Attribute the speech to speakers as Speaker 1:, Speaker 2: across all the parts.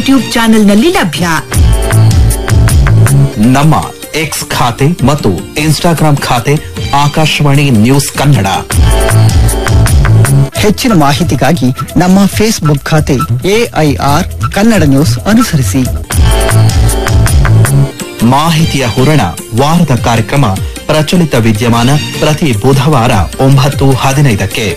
Speaker 1: YouTube ಚಾನೆಲ್ನಲ್ಲಿ ಲಭ್ಯ
Speaker 2: ನಮ್ಮ ಎಕ್ಸ್ ಖಾತೆ ಮತ್ತು ಇನ್ಸ್ಟಾಗ್ರಾಂ ಖಾತೆ ಆಕಾಶವಾಣಿ ನ್ಯೂಸ್ ಕನ್ನಡ
Speaker 3: ಹೆಚ್ಚಿನ ಮಾಹಿತಿಗಾಗಿ ನಮ್ಮ ಫೇಸ್ಬುಕ್ ಖಾತೆ ಎಐಆರ್ ಕನ್ನಡ ನ್ಯೂಸ್ ಅನುಸರಿಸಿ
Speaker 2: ಮಾಹಿತಿಯ ಹೂರಣ ವಾರದ ಕಾರ್ಯಕ್ರಮ ಪ್ರಚಲಿತ ವಿದ್ಯಮಾನ ಪ್ರತಿ ಬುಧವಾರ ಒಂಬತ್ತು ಹದಿನೈದಕ್ಕೆ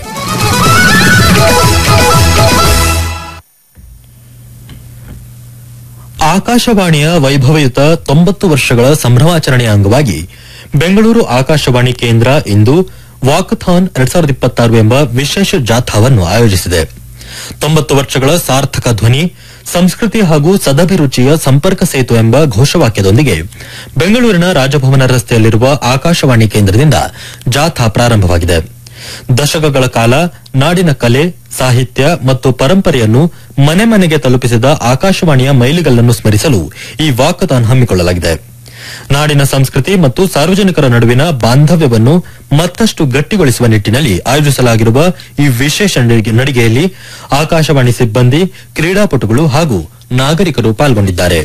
Speaker 4: ಆಕಾಶವಾಣಿಯ ವೈಭವಯುತ ತೊಂಬತ್ತು ವರ್ಷಗಳ ಸಂಭ್ರಮಾಚರಣೆಯ ಅಂಗವಾಗಿ ಬೆಂಗಳೂರು ಆಕಾಶವಾಣಿ ಕೇಂದ್ರ ಇಂದು ವಾಕಥಾನ್ ಎರಡ್ ಸಾವಿರದ ಇಪ್ಪತ್ತಾರು ಎಂಬ ವಿಶೇಷ ಜಾಥಾವನ್ನು ಆಯೋಜಿಸಿದೆ ತೊಂಬತ್ತು ವರ್ಷಗಳ ಸಾರ್ಥಕ ಧ್ವನಿ ಸಂಸ್ಕೃತಿ ಹಾಗೂ ಸದಭಿರುಚಿಯ ಸಂಪರ್ಕ ಸೇತು ಎಂಬ ಘೋಷವಾಕ್ಯದೊಂದಿಗೆ ಬೆಂಗಳೂರಿನ ರಾಜಭವನ ರಸ್ತೆಯಲ್ಲಿರುವ ಆಕಾಶವಾಣಿ ಕೇಂದ್ರದಿಂದ ಜಾಥಾ ಪ್ರಾರಂಭವಾಗಿದೆ ದಶಕಗಳ ಕಾಲ ನಾಡಿನ ಕಲೆ ಸಾಹಿತ್ಯ ಮತ್ತು ಪರಂಪರೆಯನ್ನು ಮನೆ ಮನೆಗೆ ತಲುಪಿಸಿದ ಆಕಾಶವಾಣಿಯ ಮೈಲಿಗಲ್ಲನ್ನು ಸ್ಮರಿಸಲು ಈ ವಾಕಥಾನ್ ಹಮ್ಮಿಕೊಳ್ಳಲಾಗಿದೆ ನಾಡಿನ ಸಂಸ್ಕೃತಿ ಮತ್ತು ಸಾರ್ವಜನಿಕರ ನಡುವಿನ ಬಾಂಧವ್ಯವನ್ನು ಮತ್ತಷ್ಟು ಗಟ್ಟಿಗೊಳಿಸುವ ನಿಟ್ಟಿನಲ್ಲಿ ಆಯೋಜಿಸಲಾಗಿರುವ ಈ ವಿಶೇಷ ನಡಿಗೆ- ನಡಿಗೆಯಲ್ಲಿ ಆಕಾಶವಾಣಿ ಸಿಬ್ಬಂದಿ ಕ್ರೀಡಾಪಟುಗಳು ಹಾಗೂ ನಾಗರಿಕರು ಪಾಲ್ಗೊಂಡಿದ್ದಾರೆ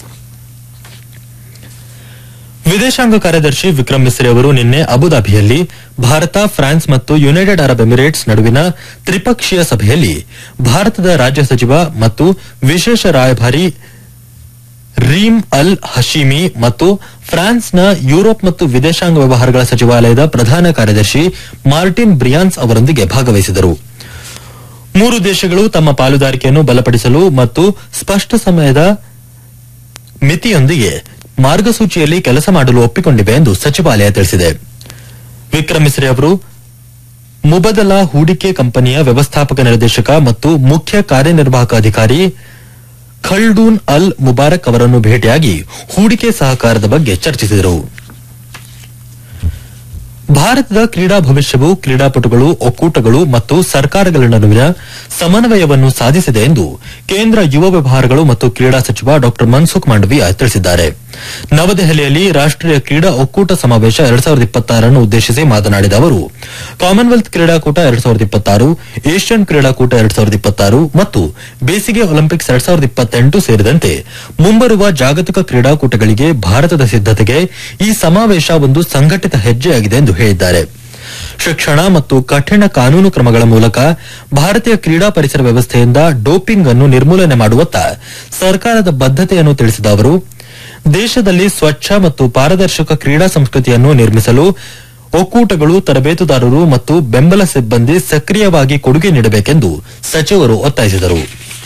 Speaker 4: ವಿದೇಶಾಂಗ ಕಾರ್ಯದರ್ಶಿ ವಿಕ್ರಮ್ ಮಿಸ್ರಿ ಅವರು ನಿನ್ನೆ ಅಬುದಾಬಿಯಲ್ಲಿ ಭಾರತ ಫ್ರಾನ್ಸ್ ಮತ್ತು ಯುನೈಟೆಡ್ ಅರಬ್ ಎಮಿರೇಟ್ಸ್ ನಡುವಿನ ತ್ರಿಪಕ್ಷೀಯ ಸಭೆಯಲ್ಲಿ ಭಾರತದ ರಾಜ್ಯ ಸಚಿವ ಮತ್ತು ವಿಶೇಷ ರಾಯಭಾರಿ ರೀಮ್ ಅಲ್ ಹಶೀಮಿ ಮತ್ತು ಫ್ರಾನ್ಸ್ನ ಯುರೋಪ್ ಮತ್ತು ವಿದೇಶಾಂಗ ವ್ಯವಹಾರಗಳ ಸಚಿವಾಲಯದ ಪ್ರಧಾನ ಕಾರ್ಯದರ್ಶಿ ಮಾರ್ಟಿನ್ ಬ್ರಿಯಾನ್ಸ್ ಅವರೊಂದಿಗೆ ಭಾಗವಹಿಸಿದರು ಮೂರು ದೇಶಗಳು ತಮ್ಮ ಪಾಲುದಾರಿಕೆಯನ್ನು ಬಲಪಡಿಸಲು ಮತ್ತು ಸ್ಪಷ್ಟ ಸಮಯದ ಮಿತಿಯೊಂದಿಗೆ ಮಾರ್ಗಸೂಚಿಯಲ್ಲಿ ಕೆಲಸ ಮಾಡಲು ಒಪ್ಪಿಕೊಂಡಿವೆ ಎಂದು ಸಚಿವಾಲಯ ತಿಳಿಸಿದೆ ವಿಕ್ರಮ್ ಮಿಸ್ರಿ ಅವರು ಮುಬದಲ ಹೂಡಿಕೆ ಕಂಪನಿಯ ವ್ಯವಸ್ಥಾಪಕ ನಿರ್ದೇಶಕ ಮತ್ತು ಮುಖ್ಯ ಕಾರ್ಯನಿರ್ವಾಹಕ ಅಧಿಕಾರಿ ಖಲ್ಡೂನ್ ಅಲ್ ಮುಬಾರಕ್ ಅವರನ್ನು ಭೇಟಿಯಾಗಿ ಹೂಡಿಕೆ ಸಹಕಾರದ ಬಗ್ಗೆ ಚರ್ಚಿಸಿದರು ಭಾರತದ ಕ್ರೀಡಾ ಭವಿಷ್ಯವು ಕ್ರೀಡಾಪಟುಗಳು ಒಕ್ಕೂಟಗಳು ಮತ್ತು ಸರ್ಕಾರಗಳ ನಡುವಿನ ಸಮನ್ವಯವನ್ನು ಸಾಧಿಸಿದೆ ಎಂದು ಕೇಂದ್ರ ಯುವ ವ್ಯವಹಾರಗಳು ಮತ್ತು ಕ್ರೀಡಾ ಸಚಿವ ಡಾ ಮನ್ಸುಖ್ ಮಾಂಡವೀಯ ತಿಳಿಸಿದ್ದಾರೆ ನವದೆಹಲಿಯಲ್ಲಿ ರಾಷ್ಟೀಯ ಕ್ರೀಡಾ ಒಕ್ಕೂಟ ಸಮಾವೇಶ ಎರಡ್ ಸಾವಿರದ ಇಪ್ಪತ್ತಾರನ್ನು ಉದ್ದೇಶಿಸಿ ಮಾತನಾಡಿದ ಅವರು ಕಾಮನ್ವೆಲ್ತ್ ಕ್ರೀಡಾಕೂಟ ಎರಡ್ ಸಾವಿರದ ಇಪ್ಪತ್ತಾರು ಏಷ್ಯನ್ ಕ್ರೀಡಾಕೂಟ ಎರಡ್ ಸಾವಿರದ ಇಪ್ಪತ್ತಾರು ಮತ್ತು ಬೇಸಿಗೆ ಒಲಿಂಪಿಕ್ಸ್ ಎರಡ್ ಸಾವಿರದ ಇಪ್ಪತ್ತೆಂಟು ಸೇರಿದಂತೆ ಮುಂಬರುವ ಜಾಗತಿಕ ಕ್ರೀಡಾಕೂಟಗಳಿಗೆ ಭಾರತದ ಸಿದ್ದತೆಗೆ ಈ ಸಮಾವೇಶ ಒಂದು ಸಂಘಟಿತ ಹೆಜ್ಜೆಯಾಗಿದೆ ಎಂದು ಹೇಳಿದ್ದಾರೆ ಶಿಕ್ಷಣ ಮತ್ತು ಕಠಿಣ ಕಾನೂನು ಕ್ರಮಗಳ ಮೂಲಕ ಭಾರತೀಯ ಕ್ರೀಡಾ ಪರಿಸರ ವ್ಯವಸ್ಥೆಯಿಂದ ಡೋಪಿಂಗ್ ಅನ್ನು ನಿರ್ಮೂಲನೆ ಮಾಡುವತ್ತ ಸರ್ಕಾರದ ಬದ್ದತೆಯನ್ನು ತಿಳಿಸಿದ ಅವರು ದೇಶದಲ್ಲಿ ಸ್ವಚ್ಛ ಮತ್ತು ಪಾರದರ್ಶಕ ಕ್ರೀಡಾ ಸಂಸ್ಕೃತಿಯನ್ನು ನಿರ್ಮಿಸಲು ಒಕ್ಕೂಟಗಳು ತರಬೇತುದಾರರು ಮತ್ತು ಬೆಂಬಲ ಸಿಬ್ಬಂದಿ ಸಕ್ರಿಯವಾಗಿ ಕೊಡುಗೆ ನೀಡಬೇಕೆಂದು ಸಚಿವರು ಒತ್ತಾಯಿಸಿದರು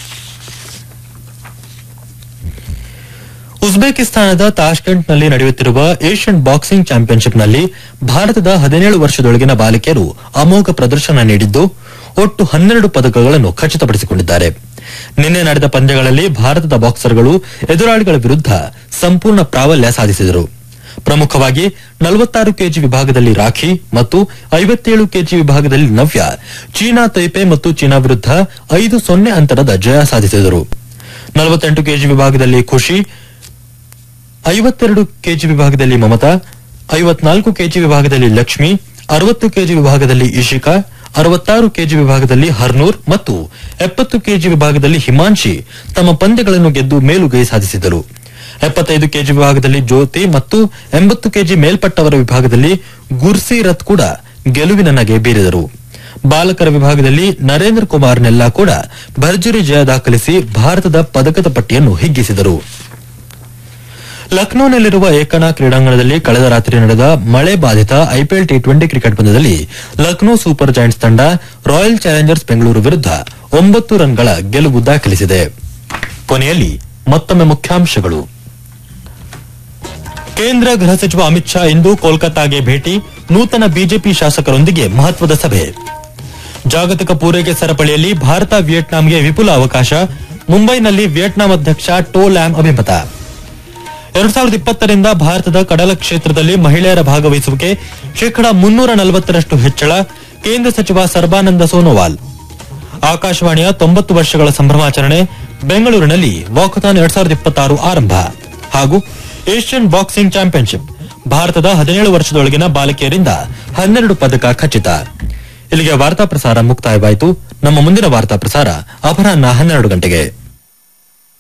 Speaker 4: ಉಜ್ಬೇಕಿಸ್ತಾನದ ತಾಷ್ಕೆಂಟ್ನಲ್ಲಿ ನಡೆಯುತ್ತಿರುವ ಏಷ್ಯನ್ ಬಾಕ್ಸಿಂಗ್ ಚಾಂಪಿಯನ್ಶಿಪ್ನಲ್ಲಿ ಭಾರತದ ಹದಿನೇಳು ವರ್ಷದೊಳಗಿನ ಬಾಲಕಿಯರು ಅಮೋಘ ಪ್ರದರ್ಶನ ನೀಡಿದ್ದು ಒಟ್ಟು ಹನ್ನೆರಡು ಪದಕಗಳನ್ನು ಖಚಿತಪಡಿಸಿಕೊಂಡಿದ್ದಾರೆ ನಿನ್ನೆ ನಡೆದ ಪಂದ್ಯಗಳಲ್ಲಿ ಭಾರತದ ಬಾಕ್ಸರ್ಗಳು ಎದುರಾಳಿಗಳ ವಿರುದ್ಧ ಸಂಪೂರ್ಣ ಪ್ರಾಬಲ್ಯ ಸಾಧಿಸಿದರು ಪ್ರಮುಖವಾಗಿ ನಲವತ್ತಾರು ಕೆಜಿ ವಿಭಾಗದಲ್ಲಿ ರಾಖಿ ಮತ್ತು ಐವತ್ತೇಳು ಕೆಜಿ ವಿಭಾಗದಲ್ಲಿ ನವ್ಯ ಚೀನಾ ತೈಪೆ ಮತ್ತು ಚೀನಾ ವಿರುದ್ಧ ಐದು ಸೊನ್ನೆ ಅಂತರದ ಜಯ ಸಾಧಿಸಿದರು ನಲವತ್ತೆಂಟು ಕೆಜಿ ವಿಭಾಗದಲ್ಲಿ ಖುಷಿ ಐವತ್ತೆರಡು ಕೆಜಿ ವಿಭಾಗದಲ್ಲಿ ಮಮತಾ ಐವತ್ನಾಲ್ಕು ಕೆಜಿ ವಿಭಾಗದಲ್ಲಿ ಲಕ್ಷ್ಮಿ ಅರವತ್ತು ಕೆಜಿ ವಿಭಾಗದಲ್ಲಿ ಇಶಿಕಾ ಅರವತ್ತಾರು ಕೆಜಿ ವಿಭಾಗದಲ್ಲಿ ಹರ್ನೂರ್ ಮತ್ತು ಎಪ್ಪತ್ತು ಕೆಜಿ ವಿಭಾಗದಲ್ಲಿ ಹಿಮಾಂಶಿ ತಮ್ಮ ಪಂದ್ಯಗಳನ್ನು ಗೆದ್ದು ಮೇಲುಗೈ ಸಾಧಿಸಿದರು ಎಪ್ಪತ್ತೈದು ಕೆಜಿ ವಿಭಾಗದಲ್ಲಿ ಜ್ಯೋತಿ ಮತ್ತು ಎಂಬತ್ತು ಕೆಜಿ ಮೇಲ್ಪಟ್ಟವರ ವಿಭಾಗದಲ್ಲಿ ಗುರ್ಸಿ ರಥ್ ಕೂಡ ಗೆಲುವಿನ ನಗೆ ಬೀರಿದರು ಬಾಲಕರ ವಿಭಾಗದಲ್ಲಿ ನರೇಂದ್ರ ಕುಮಾರ್ ನೆಲ್ಲಾ ಕೂಡ ಭರ್ಜರಿ ಜಯ ದಾಖಲಿಸಿ ಭಾರತದ ಪದಕದ ಪಟ್ಟಿಯನ್ನು ಹಿಗ್ಗಿಸಿದರು ಲಕ್ನೋನಲ್ಲಿರುವ ಏಕನಾ ಕ್ರೀಡಾಂಗಣದಲ್ಲಿ ಕಳೆದ ರಾತ್ರಿ ನಡೆದ ಮಳೆ ಬಾಧಿತ ಐಪಿಎಲ್ ಟಿ ಟ್ವೆಂಟಿ ಕ್ರಿಕೆಟ್ ಪಂದ್ಯದಲ್ಲಿ ಲಕ್ನೋ ಸೂಪರ್ ಜಾಯಿಂಟ್ಸ್ ತಂಡ ರಾಯಲ್ ಚಾಲೆಂಜರ್ಸ್ ಬೆಂಗಳೂರು ವಿರುದ್ಧ ಒಂಬತ್ತು ರನ್ಗಳ ಗೆಲುವು ದಾಖಲಿಸಿದೆ ಕೊನೆಯಲ್ಲಿ ಮತ್ತೊಮ್ಮೆ ಮುಖ್ಯಾಂಶಗಳು ಕೇಂದ್ರ ಗೃಹ ಸಚಿವ ಅಮಿತ್ ಶಾ ಇಂದು ಕೋಲ್ಕತಾಗೆ ಭೇಟಿ ನೂತನ ಬಿಜೆಪಿ ಶಾಸಕರೊಂದಿಗೆ ಮಹತ್ವದ ಸಭೆ ಜಾಗತಿಕ ಪೂರೈಕೆ ಸರಪಳಿಯಲ್ಲಿ ಭಾರತ ವಿಯೆಟ್ನಾಂಗೆ ವಿಪುಲ ಅವಕಾಶ ಮುಂಬೈನಲ್ಲಿ ವಿಯೆಟ್ನಾಂ ಅಧ್ಯಕ್ಷ ಟೋ ಲ್ಯಾಮ್ ಅಭಿಮತ ಎರಡ್ ಸಾವಿರದ ಇಪ್ಪತ್ತರಿಂದ ಭಾರತದ ಕಡಲ ಕ್ಷೇತ್ರದಲ್ಲಿ ಮಹಿಳೆಯರ ಭಾಗವಹಿಸುವಿಕೆ ಶೇಕಡಾ ಮುನ್ನೂರ ನಲವತ್ತರಷ್ಟು ಹೆಚ್ಚಳ ಕೇಂದ್ರ ಸಚಿವ ಸರ್ಬಾನಂದ ಸೋನೋವಾಲ್ ಆಕಾಶವಾಣಿಯ ತೊಂಬತ್ತು ವರ್ಷಗಳ ಸಂಭ್ರಮಾಚರಣೆ ಬೆಂಗಳೂರಿನಲ್ಲಿ ವಾಕಥಾನ್ ಎರಡ್ ಸಾವಿರದ ಇಪ್ಪತ್ತಾರು ಆರಂಭ ಹಾಗೂ ಏಷ್ಯನ್ ಬಾಕ್ಸಿಂಗ್ ಚಾಂಪಿಯನ್ಶಿಪ್ ಭಾರತದ ಹದಿನೇಳು ವರ್ಷದೊಳಗಿನ ಬಾಲಕಿಯರಿಂದ ಹನ್ನೆರಡು ಪದಕ ಖಚಿತ ಇಲ್ಲಿಗೆ ವಾರ್ತಾ ಪ್ರಸಾರ ಮುಕ್ತಾಯವಾಯಿತು ನಮ್ಮ ಮುಂದಿನ ವಾರ್ತಾ ಪ್ರಸಾರ ಅಪರಾಹ್ನ ಹನ್ನೆರಡು ಗಂಟೆಗೆ